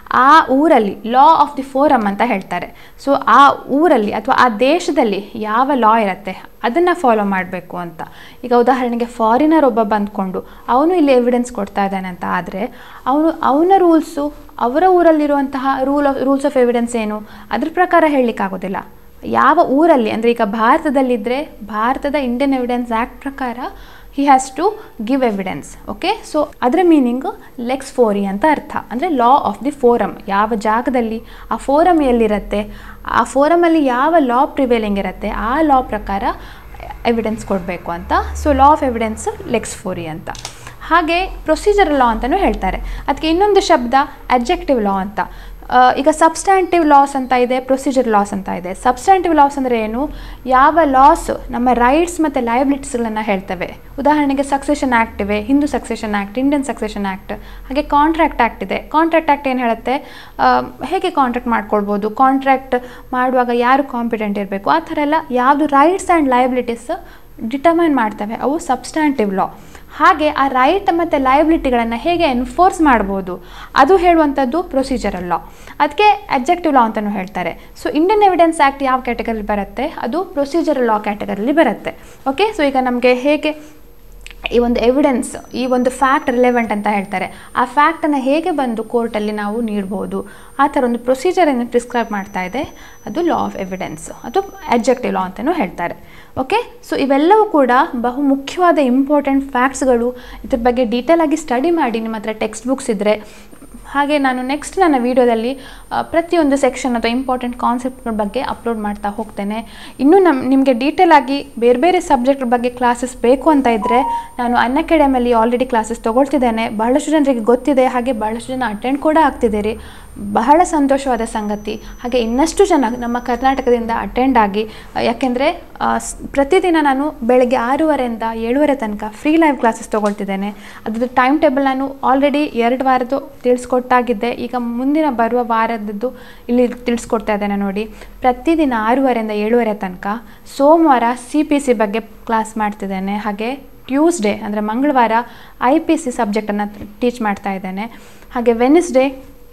ಆ ಊರಲ್ಲಿ ಲಾ ಆಫ್ ದಿ ಫೋರಮ್ ಅಂತ ಹೇಳ್ತಾರೆ ಸೊ ಆ ಊರಲ್ಲಿ ಅಥವಾ ಆ ದೇಶದಲ್ಲಿ ಯಾವ ಲಾ ಇರುತ್ತೆ ಅದನ್ನು ಫಾಲೋ ಮಾಡಬೇಕು ಅಂತ ಈಗ ಉದಾಹರಣೆಗೆ ಫಾರಿನರ್ ಒಬ್ಬ ಬಂದ್ಕೊಂಡು ಅವನು ಇಲ್ಲಿ ಎವಿಡೆನ್ಸ್ ಕೊಡ್ತಾ ಇದ್ದಾನೆ ಅಂತ ಆದರೆ ಅವನು ಅವನ ರೂಲ್ಸು ಅವರ ಊರಲ್ಲಿರುವಂತಹ rule of rules of evidence ಏನು ಅದ್ರ ಪ್ರಕಾರ ಹೇಳಲಿಕ್ಕಾಗೋದಿಲ್ಲ ಯಾವ ಊರಲ್ಲಿ ಅಂದರೆ ಈಗ ಭಾರತದಲ್ಲಿದ್ದರೆ ಭಾರತದ ಇಂಡಿಯನ್ ಎವಿಡೆನ್ಸ್ ಆ್ಯಕ್ಟ್ ಪ್ರಕಾರ he has to give evidence okay so ಅದರ ಮೀನಿಂಗು ಲೆಕ್ಸ್ ಫೋರಿ ಅಂತ ಅರ್ಥ ಅಂದರೆ ಲಾ ಆಫ್ ದಿ ಫೋರಮ್ ಯಾವ ಜಾಗದಲ್ಲಿ ಆ ಫೋರಮ್ ಎಲ್ಲಿರುತ್ತೆ ಆ ಫೋರಮಲ್ಲಿ ಯಾವ ಲಾ ಪ್ರಿವೇಲಿಂಗ್ ಇರುತ್ತೆ ಆ ಲಾ ಪ್ರಕಾರ ಎವಿಡೆನ್ಸ್ ಕೊಡಬೇಕು ಅಂತ so law of evidence lex fori ಅಂತ ಹಾಗೆ ಪ್ರೊಸೀಜರ್ ಲಾ ಅಂತಲೂ ಹೇಳ್ತಾರೆ ಅದಕ್ಕೆ ಇನ್ನೊಂದು ಶಬ್ದ ಅಬ್ಜೆಕ್ಟಿವ್ ಲಾ ಅಂತ ಆ, ಈಗ ಸಬ್ಸ್ಟ್ಯಾಂಟಿವ್ ಲಾಸ್ ಅಂತ ಇದೆ ಪ್ರೊಸೀಜರ್ ಲಾಸ್ ಅಂತ ಇದೆ ಸಬ್ಸ್ಟ್ಯಾಂಟಿವ್ ಲಾಸ್ ಅಂದರೆ ಏನು ಯಾವ ಲಾಸ್ ನಮ್ಮ ರೈಟ್ಸ್ ಮತ್ತು ಲಯಬಿಲಿಟೀಸ್ಗಳನ್ನು ಹೇಳ್ತವೆ ಉದಾಹರಣೆಗೆ ಸಕ್ಸೆಷನ್ ಆ್ಯಕ್ಟ್ ಇವೆ Hindu succession act Indian succession act ಹಾಗೆ ಕಾಂಟ್ರಾಕ್ಟ್ ಆ್ಯಕ್ಟ್ ಇದೆ ಕಾಂಟ್ರಾಕ್ಟ್ ಆ್ಯಕ್ಟ್ ಏನು ಹೇಳುತ್ತೆ ಆ, ಹೇಗೆ ಕಾಂಟ್ರಾಕ್ಟ್ ಮಾಡ್ಕೊಳ್ಬೋದು ಕಾಂಟ್ರಾಕ್ಟ್ ಮಾಡುವಾಗ ಯಾರು ಕಾಂಪಿಟೆಂಟ್ ಇರಬೇಕು ಆ ಥರ ಎಲ್ಲ ಯಾವುದು ರೈಟ್ಸ್ ಆ್ಯಂಡ್ ಲಯಬಿಲಿಟೀಸ್ ಡಿಟರ್ಮೈನ್ ಮಾಡ್ತವೆ ಅವು ಸಬ್ಸ್ಟ್ಯಾಂಟಿವ್ ಲಾ ಹಾಗೆ ಆ ರೈಟ್ ಮತ್ತು ಲಯಬಿಲಿಟಿಗಳನ್ನು ಹೇಗೆ ಎನ್ಫೋರ್ಸ್ ಮಾಡ್ಬೋದು ಅದು ಹೇಳುವಂಥದ್ದು ಪ್ರೊಸೀಜರಲ್ ಲಾ ಅದಕ್ಕೆ ಅಬ್ಜೆಕ್ಟಿವ್ ಲಾ ಅಂತಲೂ ಹೇಳ್ತಾರೆ ಸೊ ಇಂಡಿಯನ್ ಎವಿಡೆನ್ಸ್ ಆ್ಯಕ್ಟ್ ಯಾವ ಕ್ಯಾಟಗರಿಲಿ ಬರುತ್ತೆ ಅದು ಪ್ರೊಸೀಜರಲ್ ಲಾ ಕ್ಯಾಟಗರಿಲಿ ಬರುತ್ತೆ ಓಕೆ ಸೊ ಈಗ ನಮಗೆ ಹೇಗೆ ಈ ಒಂದು ಎವಿಡೆನ್ಸ್ ಈ ಒಂದು ಫ್ಯಾಕ್ಟ್ ರಿಲೆವೆಂಟ್ ಅಂತ ಹೇಳ್ತಾರೆ ಆ ಫ್ಯಾಕ್ಟನ್ನು ಹೇಗೆ ಬಂದು ಕೋರ್ಟಲ್ಲಿ ನಾವು ನೀಡ್ಬೋದು ಆ ಥರ ಒಂದು ಪ್ರೊಸೀಜರನ್ನು ಪ್ರಿಸ್ಕ್ರೈಬ್ ಮಾಡ್ತಾ ಇದೆ ಅದು ಲಾ ಆಫ್ ಎವಿಡೆನ್ಸ್ ಅದು ಅಬ್ಜೆಕ್ಟಿವ್ ಲಾ ಅಂತಲೂ ಹೇಳ್ತಾರೆ ಓಕೆ ಸೊ ಇವೆಲ್ಲವೂ ಕೂಡ ಬಹು ಮುಖ್ಯವಾದ ಇಂಪಾರ್ಟೆಂಟ್ ಫ್ಯಾಕ್ಟ್ಸ್ಗಳು ಇದ್ರ ಬಗ್ಗೆ ಡೀಟೇಲ್ ಆಗಿ ಸ್ಟಡಿ ಮಾಡಿ ನಿಮ್ಮ ಹತ್ರ ಟೆಕ್ಸ್ಟ್ ಬುಕ್ಸ್ ಇದ್ದರೆ ಹಾಗೆ ನಾನು ನೆಕ್ಸ್ಟ್ ನನ್ನ ವೀಡಿಯೋದಲ್ಲಿ ಆ, ಪ್ರತಿಯೊಂದು ಸೆಕ್ಷನ್ ಅಥವಾ ಇಂಪಾರ್ಟೆಂಟ್ ಕಾನ್ಸೆಪ್ಟ್ಗಳ ಬಗ್ಗೆ ಅಪ್ಲೋಡ್ ಮಾಡ್ತಾ ಹೋಗ್ತೇನೆ ಇನ್ನೂ ನಮ್ಮ ನಿಮಗೆ ಡೀಟೇಲ್ ಆಗಿ ಬೇರೆ ಬೇರೆ ಸಬ್ಜೆಕ್ಟ್ ಬಗ್ಗೆ ಕ್ಲಾಸಸ್ ಬೇಕು ಅಂತ ಇದ್ದರೆ ನಾನು ಅನ್ ಅಕಾಡೆಮಿಯಲ್ಲಿ ಆಲ್ರೆಡಿ ಕ್ಲಾಸಸ್ ತೊಗೊಳ್ತಿದ್ದೇನೆ ಬಹಳಷ್ಟು ಜನರಿಗೆ ಗೊತ್ತಿದೆ ಹಾಗೆ ಬಹಳಷ್ಟು ಜನ ಅಟೆಂಡ್ ಕೂಡ ಆಗ್ತಿದ್ದೀರಿ ಬಹಳ ಸಂತೋಷವಾದ ಸಂಗತಿ ಹಾಗೆ ಇನ್ನಷ್ಟು ಜನ ನಮ್ಮ ಕರ್ನಾಟಕದಿಂದ ಅಟೆಂಡ್ ಆಗಿ ಆ, ಯಾಕೆಂದರೆ ಆ, ಸ್- ಪ್ರತಿದಿನ ನಾನು ಬೆಳಗ್ಗೆ ಆರೂವರೆಯಿಂದ ಏಳುವರೆ ತನಕ ಫ್ರೀ ಲೈವ್ ಕ್ಲಾಸಸ್ ತೊಗೊಳ್ತಿದ್ದೇನೆ ಅದ್ರದ್ದು ಟೈಮ್ ಟೇಬಲ್ ನಾನು ಆಲ್ರೆಡಿ ಎರಡು ವಾರದ್ದು ತಿಳಿಸ್ಕೊಟ್ಟಾಗಿದ್ದೆ ಈಗ ಮುಂದಿನ ಬರುವ ವಾರದ್ದು ಇಲ್ಲಿ ತಿಳಿಸ್ಕೊಡ್ತಾ ಇದ್ದೇನೆ ನೋಡಿ ಪ್ರತಿದಿನ ಆರೂವರೆಯಿಂದ ಏಳುವರೆ ತನಕ ಸೋಮವಾರ ಸಿ ಪಿ ಸಿ ಬಗ್ಗೆ ಕ್ಲಾಸ್ ಮಾಡ್ತಿದ್ದೇನೆ ಹಾಗೆ ಟ್ಯೂಸ್ಡೇ ಅಂದರೆ ಮಂಗಳವಾರ ಐ ಪಿ ಸಿ ಸಬ್ಜೆಕ್ಟನ್ನು ಟೀಚ್ ಮಾಡ್ತಾ ಇದ್ದೇನೆ ಹಾಗೆ ವೆನಿಸ್ಡೇ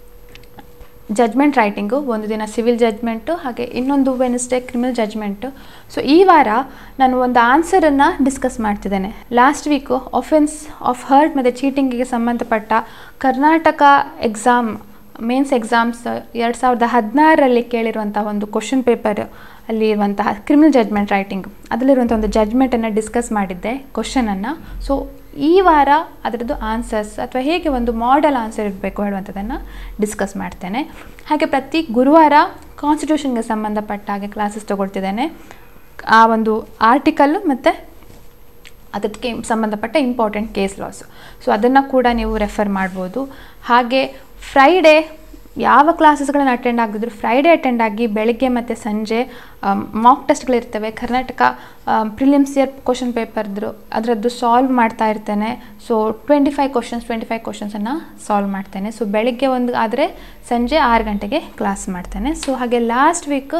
ಜಜ್ಮೆಂಟ್ ರೈಟಿಂಗು ಒಂದು ದಿನ ಸಿವಿಲ್ ಜಜ್ಮೆಂಟು ಹಾಗೆ ಇನ್ನೊಂದು ವೆನಿಸ್ಡೇ ಕ್ರಿಮಿನಲ್ ಜಜ್ಮೆಂಟು ಸೊ ಈ ವಾರ ನಾನು ಒಂದು ಆನ್ಸರನ್ನು ಡಿಸ್ಕಸ್ ಮಾಡ್ತಿದ್ದೇನೆ last week offence of hurt ಮತ್ತು ಚೀಟಿಂಗಿಗೆ ಸಂಬಂಧಪಟ್ಟ ಕರ್ನಾಟಕ ಎಕ್ಸಾಮ್ ಮೇನ್ಸ್ ಎಕ್ಸಾಮ್ಸ್ ಎರಡು ಸಾವಿರದ ಹದಿನಾರರಲ್ಲಿ ಕೇಳಿರುವಂಥ ಒಂದು ಕ್ವಶನ್ ಪೇಪರ್ ಅಲ್ಲಿ ಇರುವಂತಹ ಕ್ರಿಮಿನಲ್ ಜಜ್ಮೆಂಟ್ ರೈಟಿಂಗ್ ಅದರಲ್ಲಿರುವಂಥ ಒಂದು ಜಜ್ಮೆಂಟನ್ನು ಡಿಸ್ಕಸ್ ಮಾಡಿದ್ದೆ ಕ್ವಶನನ್ನು ಸೊ ಈ ವಾರ ಅದರದ್ದು ಆನ್ಸರ್ಸ್ ಅಥವಾ ಹೇಗೆ ಒಂದು ಮಾಡೆಲ್ ಆನ್ಸರ್ ಇರಬೇಕು ಹೇಳುವಂಥದ್ದನ್ನು ಡಿಸ್ಕಸ್ ಮಾಡ್ತೇನೆ ಹಾಗೆ ಪ್ರತಿ ಗುರುವಾರ ಕಾನ್ಸ್ಟಿಟ್ಯೂಷನ್ಗೆ ಸಂಬಂಧಪಟ್ಟ ಹಾಗೆ ಕ್ಲಾಸಸ್ ತೊಗೊಳ್ತಿದ್ದೇನೆ ಆ ಒಂದು ಆರ್ಟಿಕಲ್ಲು ಮತ್ತು ಅದಕ್ಕೆ ಸಂಬಂಧಪಟ್ಟ ಇಂಪಾರ್ಟೆಂಟ್ ಕೇಸ್ ಲಾಸ್ ಸೊ ಅದನ್ನು ಕೂಡ ನೀವು ರೆಫರ್ ಮಾಡ್ಬೋದು ಹಾಗೆ ಫ್ರೈಡೇ ಯಾವ ಕ್ಲಾಸಸ್ಗಳನ್ನು ಅಟೆಂಡ್ ಆಗಿದ್ರು ಫ್ರೈಡೇ ಅಟೆಂಡ್ ಆಗಿ ಬೆಳಗ್ಗೆ ಮತ್ತು ಸಂಜೆ ಮಾಕ್ ಟೆಸ್ಟ್ಗಳಿರ್ತವೆ ಕರ್ನಾಟಕ ಪ್ರಿಲಿಮ್ಸ್ ಇಯರ್ ಕ್ವಶನ್ ಪೇಪರ್ದು ಅದರದ್ದು ಸಾಲ್ವ್ ಮಾಡ್ತಾ ಇರ್ತೇನೆ so twenty five questions twenty five ಕ್ವಶನ್ಸನ್ನು ಸಾಲ್ವ್ ಮಾಡ್ತೇನೆ ಸೊ ಬೆಳಗ್ಗೆ ಒಂದು ಆದರೆ ಸಂಜೆ ಆರು ಗಂಟೆಗೆ ಕ್ಲಾಸ್ ಮಾಡ್ತೇನೆ ಸೊ ಹಾಗೆ ಲಾಸ್ಟ್ ವೀಕ್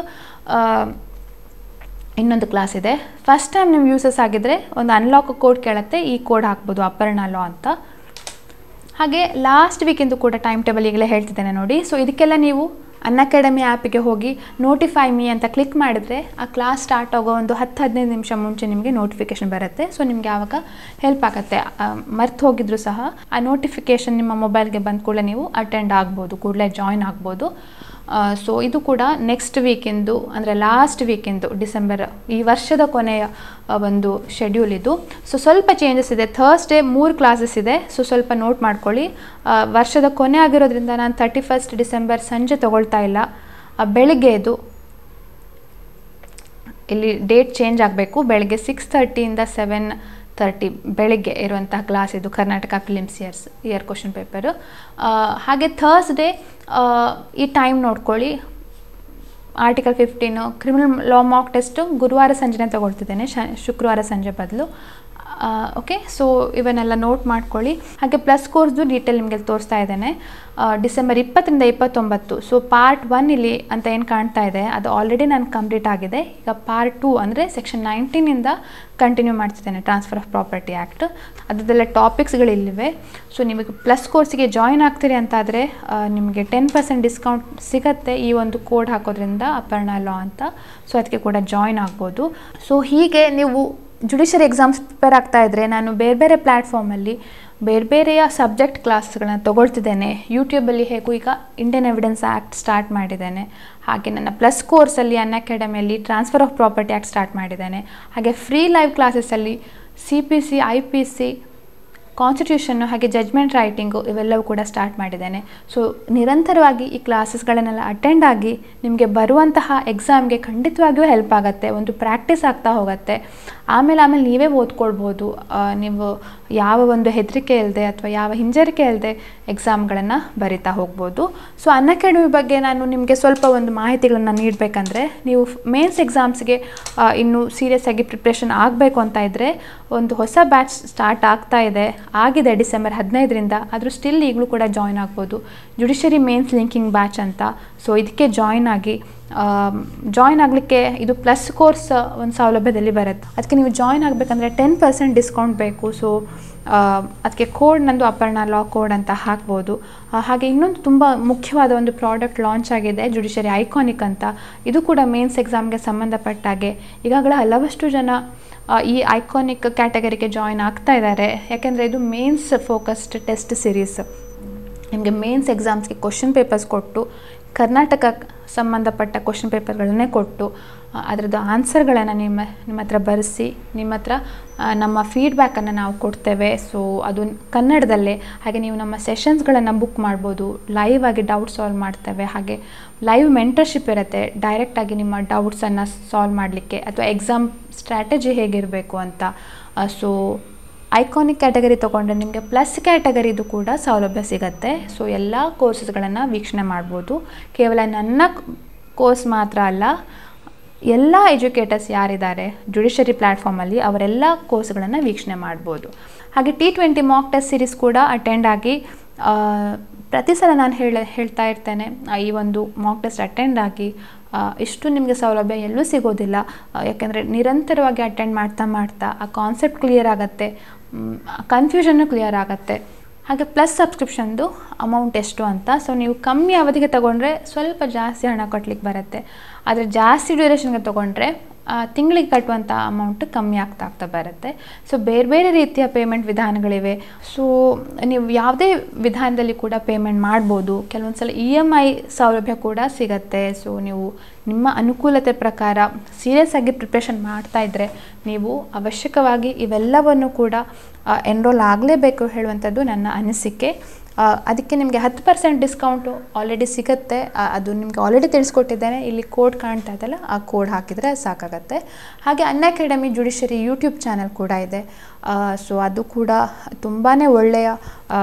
ಇನ್ನೊಂದು ಕ್ಲಾಸ್ ಇದೆ ಫಸ್ಟ್ ಟೈಮ್ ನೀವು ಯೂಸಸ್ ಆಗಿದ್ದರೆ ಒಂದು ಅನ್ಲಾಕ್ ಕೋಡ್ ಕೇಳುತ್ತೆ ಈ ಕೋಡ್ ಹಾಕ್ಬೋದು ಅಪರ್ಣ ಲಾ ಅಂತ ಹಾಗೆ ಲಾಸ್ಟ್ ವೀಕಿಂದು ಕೂಡ ಟೈಮ್ ಟೇಬಲ್ ಈಗಲೇ ಹೇಳ್ತಿದ್ದೇನೆ ನೋಡಿ ಸೊ ಇದಕ್ಕೆಲ್ಲ ನೀವು ಅನ್ ಅಕಾಡೆಮಿ ಆ್ಯಪಿಗೆ ಹೋಗಿ ನೋಟಿಫೈ ಮೀ ಅಂತ ಕ್ಲಿಕ್ ಮಾಡಿದ್ರೆ ಆ ಕ್ಲಾಸ್ ಸ್ಟಾರ್ಟ್ ಆಗೋ ಒಂದು ಹತ್ತು ಹದಿನೈದು ನಿಮಿಷ ಮುಂಚೆ ನಿಮಗೆ ನೋಟಿಫಿಕೇಶನ್ ಬರುತ್ತೆ ಸೊ ನಿಮಗೆ ಆವಾಗ ಹೆಲ್ಪ್ ಆಗುತ್ತೆ ಮರ್ತು ಹೋಗಿದ್ರು ಸಹ ಆ ನೋಟಿಫಿಕೇಶನ್ ನಿಮ್ಮ ಮೊಬೈಲ್ಗೆ ಬಂದ ಕೂಡಲೇ ನೀವು ಅಟೆಂಡ್ ಆಗ್ಬೋದು ಕೂಡಲೇ ಜಾಯ್ನ್ ಆಗ್ಬೋದು ಸೊ ಇದು ಕೂಡ ನೆಕ್ಸ್ಟ್ ವೀಕಿಂದು ಅಂದರೆ ಲಾಸ್ಟ್ ವೀಕಿಂದು ಡಿಸೆಂಬರ್ ಈ ವರ್ಷದ ಕೊನೆಯ ಆ, ಒಂದು ಶೆಡ್ಯೂಲ್ ಇದು ಸೊ ಸ್ವಲ್ಪ ಚೇಂಜಸ್ ಇದೆ ಥರ್ಸ್ಡೇ ಮೂರು ಕ್ಲಾಸಸ್ ಇದೆ ಸೊ ಸ್ವಲ್ಪ ನೋಟ್ ಮಾಡ್ಕೊಳ್ಳಿ ಆ, ವರ್ಷದ ಕೊನೆ ಆಗಿರೋದ್ರಿಂದ ನಾನು ತರ್ಟಿ ಫಸ್ಟ್ ಡಿಸೆಂಬರ್ ಸಂಜೆ ತಗೊಳ್ತಾ ಇಲ್ಲ ಆ, ಬೆಳಿಗ್ಗೆ ಇದು ಇಲ್ಲಿ ಡೇಟ್ ಚೇಂಜ್ ಆಗಬೇಕು ಬೆಳಗ್ಗೆ ಸಿಕ್ಸ್ ತರ್ಟಿಯಿಂದ ಸೆವೆನ್ ತರ್ಟಿ ಬೆಳಗ್ಗೆ ಇರುವಂತಹ ಕ್ಲಾಸ್ ಇದು Karnataka prelims years year question paper ಹಾಗೆ ಥರ್ಸ್ಡೇ ಈ ಟೈಮ್ ನೋಡ್ಕೊಳ್ಳಿ article fifteen criminal law mock test ಗುರುವಾರ ಸಂಜೆನೇ ತಗೊಳ್ತಿದ್ದೇನೆ ಶ ಶುಕ್ರವಾರ ಸಂಜೆ ಬದಲು ಓಕೆ ಸೊ ಇವನ್ನೆಲ್ಲ ನೋಟ್ ಮಾಡ್ಕೊಳ್ಳಿ ಹಾಗೆ ಪ್ಲಸ್ ಕೋರ್ಸ್ದು ಡೀಟೇಲ್ ನಿಮಗೆ ತೋರಿಸ್ತಾ ಇದ್ದೇನೆ ಡಿಸೆಂಬರ್ ಇಪ್ಪತ್ತರಿಂದ ಇಪ್ಪತ್ತೊಂಬತ್ತು ಸೊ ಪಾರ್ಟ್ ಒನ್ ಇಲ್ಲಿ ಅಂತ ಏನು ಕಾಣ್ತಾ ಇದೆ ಅದು ಆಲ್ರೆಡಿ ನಾನು ಕಂಪ್ಲೀಟ್ ಆಗಿದೆ ಈಗ ಪಾರ್ಟ್ ಟು ಅಂದರೆ ಸೆಕ್ಷನ್ ನೈನ್ಟೀನಿಂದ ಕಂಟಿನ್ಯೂ ಮಾಡ್ತಿದ್ದೇನೆ ಟ್ರಾನ್ಸ್ಫರ್ ಆಫ್ ಪ್ರಾಪರ್ಟಿ ಆ್ಯಕ್ಟ್ ಅದರದ್ದೆಲ್ಲ ಟಾಪಿಕ್ಸ್ಗಳಿಲ್ಲಿವೆ ಸೊ ನಿಮಗೆ ಪ್ಲಸ್ ಕೋರ್ಸಿಗೆ ಜಾಯಿನ್ ಆಗ್ತೀರಿ ಅಂತಾದರೆ ನಿಮಗೆ ಟೆನ್ ಪರ್ಸೆಂಟ್ ಡಿಸ್ಕೌಂಟ್ ಸಿಗತ್ತೆ ಈ ಒಂದು ಕೋಡ್ ಹಾಕೋದ್ರಿಂದ ಅಪರ್ಣ ಲಾ ಅಂತ ಸೊ ಅದಕ್ಕೆ ಕೂಡ ಜಾಯಿನ್ ಆಗ್ಬೋದು ಸೊ ಹೀಗೆ ನೀವು ಜುಡಿಷರಿ ಎಕ್ಸಾಮ್ಸ್ ಪ್ರಿಪೇರ್ ಆಗ್ತಾ ಇದ್ದರೆ ನಾನು ಬೇರೆ ಬೇರೆ ಪ್ಲ್ಯಾಟ್ಫಾರ್ಮಲ್ಲಿ ಬೇರೆ ಬೇರೆಯ ಸಬ್ಜೆಕ್ಟ್ ಕ್ಲಾಸ್ಗಳನ್ನ ತೊಗೊಳ್ತಿದ್ದೇನೆ ಯೂಟ್ಯೂಬಲ್ಲಿ ಹೇಗೂ ಈಗ ಇಂಡಿಯನ್ ಎವಿಡೆನ್ಸ್ ಆ್ಯಕ್ಟ್ ಸ್ಟಾರ್ಟ್ ಮಾಡಿದ್ದೇನೆ ಹಾಗೆ ನನ್ನ ಪ್ಲಸ್ ಕೋರ್ಸಲ್ಲಿ ಅನ್ ಅಕಾಡೆಮಿಯಲ್ಲಿ transfer of property act start ಮಾಡಿದ್ದೇನೆ ಹಾಗೆ ಫ್ರೀ ಲೈವ್ ಕ್ಲಾಸಸ್ಸಲ್ಲಿ C P C I P C ಕಾನ್ಸ್ಟಿಟ್ಯೂಷನ್ನು ಹಾಗೆ ಜಜ್ಮೆಂಟ್ ರೈಟಿಂಗು ಇವೆಲ್ಲವೂ ಕೂಡ ಸ್ಟಾರ್ಟ್ ಮಾಡಿದ್ದೇನೆ ಸೊ ನಿರಂತರವಾಗಿ ಈ ಕ್ಲಾಸಸ್ಗಳನ್ನೆಲ್ಲ ಅಟೆಂಡ್ ಆಗಿ ನಿಮಗೆ ಬರುವಂತಹ ಎಕ್ಸಾಮ್ಗೆ ಖಂಡಿತವಾಗಿಯೂ ಹೆಲ್ಪ್ ಆಗುತ್ತೆ ಒಂದು ಪ್ರಾಕ್ಟೀಸ್ ಆಗ್ತಾ ಹೋಗುತ್ತೆ ಆಮೇಲೆ ಆಮೇಲೆ ನೀವೇ ಓದ್ಕೊಳ್ಬೋದು ಆ, ನೀವು ಯಾವ ಒಂದು ಹೆದರಿಕೆ ಇಲ್ಲದೆ ಅಥವಾ ಯಾವ ಹಿಂಜರಿಕೆ ಇಲ್ಲದೆ ಎಕ್ಸಾಮ್ಗಳನ್ನು ಬರಿತಾ ಹೋಗ್ಬೋದು ಸೊ ಅನ್ ಅಕಾಡೆಮಿ ಬಗ್ಗೆ ನಾನು ನಿಮಗೆ ಸ್ವಲ್ಪ ಒಂದು ಮಾಹಿತಿಗಳನ್ನು ನೀಡಬೇಕಂದ್ರೆ ನೀವು ಮೇನ್ಸ್ ಎಕ್ಸಾಮ್ಸ್ಗೆ ಇನ್ನೂ ಸೀರಿಯಸ್ ಆಗಿ ಪ್ರಿಪ್ರೇಷನ್ ಆಗಬೇಕು ಅಂತ ಇದ್ದರೆ ಒಂದು ಹೊಸ ಬ್ಯಾಚ್ ಸ್ಟಾರ್ಟ್ ಆಗ್ತಾ ಇದೆ ಆಗಿದೆ ಡಿಸೆಂಬರ್ ಹದಿನೈದರಿಂದ ಆದರೂ ಸ್ಟಿಲ್ ಈಗಲೂ ಕೂಡ ಜಾಯ್ನ್ ಆಗ್ಬೋದು ಜುಡಿಷರಿ ಮೇನ್ಸ್ ಲಿಂಕಿಂಗ್ ಬ್ಯಾಚ್ ಅಂತ ಸೊ ಇದಕ್ಕೆ ಜಾಯ್ನ್ ಆಗಿ ಜಾಯ್ನ್ ಆಗಲಿಕ್ಕೆ ಇದು ಪ್ಲಸ್ ಕೋರ್ಸ್ ಒಂದು ಸೌಲಭ್ಯದಲ್ಲಿ ಬರುತ್ತೆ ಅದಕ್ಕೆ ನೀವು ಜಾಯ್ನ್ ಆಗಬೇಕಂದ್ರೆ ಟೆನ್ ಪರ್ಸೆಂಟ್ ಡಿಸ್ಕೌಂಟ್ ಬೇಕು ಸೊ ಅದಕ್ಕೆ ಕೋಡ್ ನಂದು ಅಪರ್ಣ ಲಾ ಕೋಡ್ ಅಂತ ಹಾಕ್ಬೋದು ಆ, ಹಾಗೆ ಇನ್ನೊಂದು ತುಂಬ ಮುಖ್ಯವಾದ ಒಂದು ಪ್ರಾಡಕ್ಟ್ ಲಾಂಚ್ ಆಗಿದೆ ಜುಡಿಷರಿ ಐಕಾನಿಕ್ ಅಂತ ಇದು ಕೂಡ ಮೇನ್ಸ್ ಎಕ್ಸಾಮ್ಗೆ ಸಂಬಂಧಪಟ್ಟಾಗೆ ಈಗಾಗಲೇ ಹಲವಷ್ಟು ಜನ ಆ, ಈ ಐಕಾನಿಕ್ ಕ್ಯಾಟಗರಿಗೆ ಜಾಯ್ನ್ ಆಗ್ತಾ ಇದ್ದಾರೆ ಯಾಕೆಂದರೆ ಇದು ಮೇನ್ಸ್ ಫೋಕಸ್ಡ್ ಟೆಸ್ಟ್ ಸಿರೀಸ್ ನಿಮಗೆ ಮೇನ್ಸ್ ಎಕ್ಸಾಮ್ಸ್ಗೆ ಕ್ವಶನ್ ಪೇಪರ್ಸ್ ಕೊಟ್ಟು ಕರ್ನಾಟಕ ಸಂಬಂಧಪಟ್ಟ ಕ್ವಶನ್ ಪೇಪರ್ಗಳನ್ನೇ ಕೊಟ್ಟು ಆ, ಅದರದ್ದು ಆನ್ಸರ್ಗಳನ್ನು ನಿಮ್ಮ ನಿಮ್ಮ ಹತ್ರ ಬರೆಸಿ ನಿಮ್ಮ ಹತ್ರ ಆ, ನಮ್ಮ ಫೀಡ್ಬ್ಯಾಕನ್ನು ನಾವು ಕೊಡ್ತೇವೆ ಸೊ ಅದು ಕನ್ನಡದಲ್ಲೇ ಹಾಗೆ ನೀವು ನಮ್ಮ ಸೆಷನ್ಸ್ಗಳನ್ನು ಬುಕ್ ಮಾಡ್ಬೋದು ಲೈವ್ ಆಗಿ ಡೌಟ್ ಸಾಲ್ವ್ ಮಾಡ್ತೇವೆ ಹಾಗೆ ಲೈವ್ ಮೆಂಟರ್ಶಿಪ್ ಇರುತ್ತೆ ಡೈರೆಕ್ಟಾಗಿ ನಿಮ್ಮ ಡೌಟ್ಸನ್ನು ಸಾಲ್ವ್ ಮಾಡಲಿಕ್ಕೆ ಅಥವಾ ಎಕ್ಸಾಮ್ ಸ್ಟ್ರಾಟಜಿ ಹೇಗಿರಬೇಕು ಅಂತ ಸೊ ಐಕಾನಿಕ್ ಕ್ಯಾಟಗರಿ ತೊಗೊಂಡ್ರೆ ನಿಮಗೆ ಪ್ಲಸ್ ಕ್ಯಾಟಗರಿದು ಕೂಡ ಸೌಲಭ್ಯ ಸಿಗುತ್ತೆ ಸೊ ಎಲ್ಲ ಕೋರ್ಸಸ್ಗಳನ್ನು ವೀಕ್ಷಣೆ ಮಾಡ್ಬೋದು ಕೇವಲ ನನ್ನ ಕೋರ್ಸ್ ಮಾತ್ರ ಅಲ್ಲ ಎಲ್ಲ ಎಜುಕೇಟರ್ಸ್ ಯಾರಿದ್ದಾರೆ ಜುಡಿಷರಿ ಪ್ಲ್ಯಾಟ್ಫಾರ್ಮಲ್ಲಿ ಅವರೆಲ್ಲ ಕೋರ್ಸ್ಗಳನ್ನು ವೀಕ್ಷಣೆ ಮಾಡ್ಬೋದು ಹಾಗೆ T twenty mock test series ಕೂಡ ಅಟೆಂಡ್ ಆಗಿ ಆ, ಪ್ರತಿ ಸಲ ನಾನು ಹೇಳ ಹೇಳ್ತಾ ಇರ್ತೇನೆ ಆ, ಈ ಒಂದು ಮಾಕ್ ಟೆಸ್ಟ್ ಅಟೆಂಡ್ ಆಗಿ ಆ, ಇಷ್ಟು ನಿಮಗೆ ಸೌಲಭ್ಯ ಎಲ್ಲೂ ಸಿಗೋದಿಲ್ಲ ಯಾಕೆಂದರೆ ನಿರಂತರವಾಗಿ ಅಟೆಂಡ್ ಮಾಡ್ತಾ ಮಾಡ್ತಾ ಆ ಕಾನ್ಸೆಪ್ಟ್ ಕ್ಲಿಯರ್ ಆಗುತ್ತೆ ಕನ್ಫ್ಯೂಷನ್ನು ಕ್ಲಿಯರ್ ಆಗುತ್ತೆ ಹಾಗೆ ಪ್ಲಸ್ ಸಬ್ಸ್ಕ್ರಿಪ್ಷನ್ದು ಅಮೌಂಟ್ ಎಷ್ಟು ಅಂತ ಸೊ ನೀವು ಕಮ್ಮಿ ಅವಧಿಗೆ ತೊಗೊಂಡ್ರೆ ಸ್ವಲ್ಪ ಜಾಸ್ತಿ ಹಣ ಕಟ್ಟಲಿಕ್ಕೆ ಬರುತ್ತೆ ಆದರೆ ಜಾಸ್ತಿ ಡ್ಯೂರೇಷನ್ಗೆ ತೊಗೊಂಡ್ರೆ ತಿಂಗಳಿಗೆ ಕಟ್ಟುವಂಥ ಅಮೌಂಟ್ ಕಮ್ಮಿ ಆಗ್ತಾ ಆಗ್ತಾ ಬರುತ್ತೆ ಸೊ ಬೇರೆ ಬೇರೆ ರೀತಿಯ ಪೇಮೆಂಟ್ ವಿಧಾನಗಳಿವೆ ಸೊ ನೀವು ಯಾವುದೇ ವಿಧಾನದಲ್ಲಿ ಕೂಡ ಪೇಮೆಂಟ್ ಮಾಡ್ಬೋದು ಕೆಲವೊಂದು ಸಲ ಇ ಎಮ್ ಐ ಸೌಲಭ್ಯ ಕೂಡ ಸಿಗತ್ತೆ ಸೊ ನೀವು ನಿಮ್ಮ ಅನುಕೂಲತೆ ಪ್ರಕಾರ ಸೀರಿಯಸ್ ಆಗಿ ಪ್ರಿಪ್ರೇಷನ್ ಮಾಡ್ತಾ ಇದ್ದರೆ ನೀವು ಅವಶ್ಯಕವಾಗಿ ಇವೆಲ್ಲವನ್ನು ಕೂಡ ಎನ್ರೋಲ್ ಆಗಲೇಬೇಕು ಹೇಳುವಂಥದ್ದು ನನ್ನ ಅನಿಸಿಕೆ ಆ, ಅದಕ್ಕೆ ನಿಮಗೆ ಹತ್ತು ಪರ್ಸೆಂಟ್ ಡಿಸ್ಕೌಂಟು ಆಲ್ರೆಡಿ ಸಿಗುತ್ತೆ ಆ, ಅದು ನಿಮಗೆ ಆಲ್ರೆಡಿ ತಿಳಿಸ್ಕೊಟ್ಟಿದ್ದೇನೆ ಇಲ್ಲಿ ಕೋಡ್ ಕಾಣ್ತಾ ಇದೆಯಲ್ಲ ಆ ಕೋಡ್ ಹಾಕಿದರೆ ಸಾಕಾಗತ್ತೆ ಹಾಗೆ Unacademy judiciary YouTube channel ಕೂಡ ಇದೆ ಸೊ ಅದು ಕೂಡ ತುಂಬಾ ಒಳ್ಳೆಯ ಆ,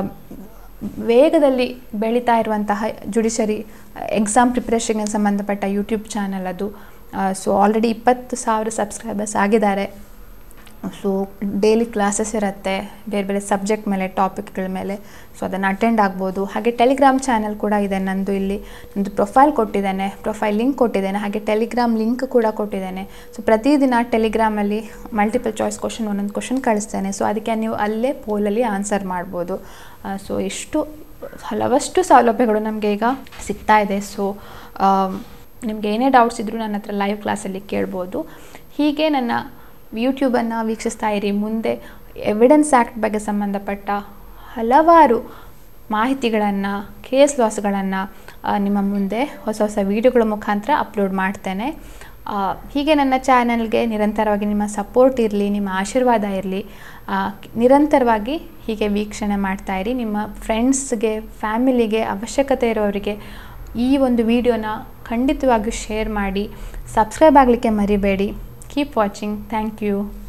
ವೇಗದಲ್ಲಿ ಬೆಳೀತಾ ಇರುವಂತಹ ಜುಡಿಷರಿ ಎಕ್ಸಾಮ್ ಪ್ರಿಪ್ರೇಷನ್ಗೆ ಸಂಬಂಧಪಟ್ಟ ಯೂಟ್ಯೂಬ್ ಚಾನಲ್ ಅದು ಸೊ ಆಲ್ರೆಡಿ ಇಪ್ಪತ್ತು ಸಾವಿರ ಸಬ್ಸ್ಕ್ರೈಬರ್ಸ್ ಆಗಿದ್ದಾರೆ ಸೊ ಡೈಲಿ ಕ್ಲಾಸಸ್ ಇರುತ್ತೆ ಬೇರೆ ಬೇರೆ ಸಬ್ಜೆಕ್ಟ್ ಮೇಲೆ ಟಾಪಿಕ್ಗಳ ಮೇಲೆ ಸೊ ಅದನ್ನು ಅಟೆಂಡ್ ಆಗ್ಬೋದು ಹಾಗೆ ಟೆಲಿಗ್ರಾಮ್ ಚಾನಲ್ ಕೂಡ ಇದೆ ನಂದು ಇಲ್ಲಿ ನಂದು ಪ್ರೊಫೈಲ್ ಕೊಟ್ಟಿದ್ದೇನೆ ಪ್ರೊಫೈಲ್ ಲಿಂಕ್ ಕೊಟ್ಟಿದ್ದೇನೆ ಹಾಗೆ ಟೆಲಿಗ್ರಾಮ್ ಲಿಂಕ್ ಕೂಡ ಕೊಟ್ಟಿದ್ದೇನೆ ಸೊ ಪ್ರತಿದಿನ ಟೆಲಿಗ್ರಾಮಲ್ಲಿ ಮಲ್ಟಿಪಲ್ ಚಾಯ್ಸ್ ಕ್ವಶನ್ ಒಂದೊಂದು ಕ್ವಶನ್ ಕಳಿಸ್ತೇನೆ ಸೊ ಅದಕ್ಕೆ ನೀವು ಅಲ್ಲೇ ಪೋಲಲ್ಲಿ ಆನ್ಸರ್ ಮಾಡ್ಬೋದು ಸೊ ಇಷ್ಟು ಹಲವಷ್ಟು ಸೌಲಭ್ಯಗಳು ನಮಗೆ ಈಗ ಸಿಗ್ತಾ ಇದೆ ಸೊ ನಿಮ್ಗೆ ಏನೇ ಡೌಟ್ಸ್ ಇದ್ದರೂ ನನ್ನ ಹತ್ರ ಲೈವ್ ಕ್ಲಾಸಲ್ಲಿ ಕೇಳ್ಬೋದು ಹೀಗೆ ನನ್ನ ಯೂಟ್ಯೂಬನ್ನು ವೀಕ್ಷಿಸ್ತಾ ಇರಿ ಮುಂದೆ ಎವಿಡೆನ್ಸ್ ಆ್ಯಕ್ಟ್ ಬಗ್ಗೆ ಸಂಬಂಧಪಟ್ಟ ಹಲವಾರು ಮಾಹಿತಿಗಳನ್ನು ಕೇಸ್ ಲಾಸ್ಗಳನ್ನು ನಿಮ್ಮ ಮುಂದೆ ಹೊಸ ಹೊಸ ವೀಡಿಯೋಗಳ ಮುಖಾಂತರ ಅಪ್ಲೋಡ್ ಮಾಡ್ತೇನೆ ಆ, ಹೀಗೆ ನನ್ನ ಚಾನಲ್ಗೆ ನಿರಂತರವಾಗಿ ನಿಮ್ಮ ಸಪೋರ್ಟ್ ಇರಲಿ ನಿಮ್ಮ ಆಶೀರ್ವಾದ ಇರಲಿ ನಿರಂತರವಾಗಿ ಹೀಗೆ ವೀಕ್ಷಣೆ ಮಾಡ್ತಾ ಇರಿ ನಿಮ್ಮ ಫ್ರೆಂಡ್ಸ್ಗೆ ಫ್ಯಾಮಿಲಿಗೆ ಅವಶ್ಯಕತೆ ಇರೋರಿಗೆ ಈ ಒಂದು ವಿಡಿಯೋನ ಖಂಡಿತವಾಗಿಯೂ ಶೇರ್ ಮಾಡಿ ಸಬ್ಸ್ಕ್ರೈಬ್ ಆಗಲಿಕ್ಕೆ ಮರಿಬೇಡಿ ಕೀಪ್ ವಾಚಿಂಗ್ ಥ್ಯಾಂಕ್ ಯು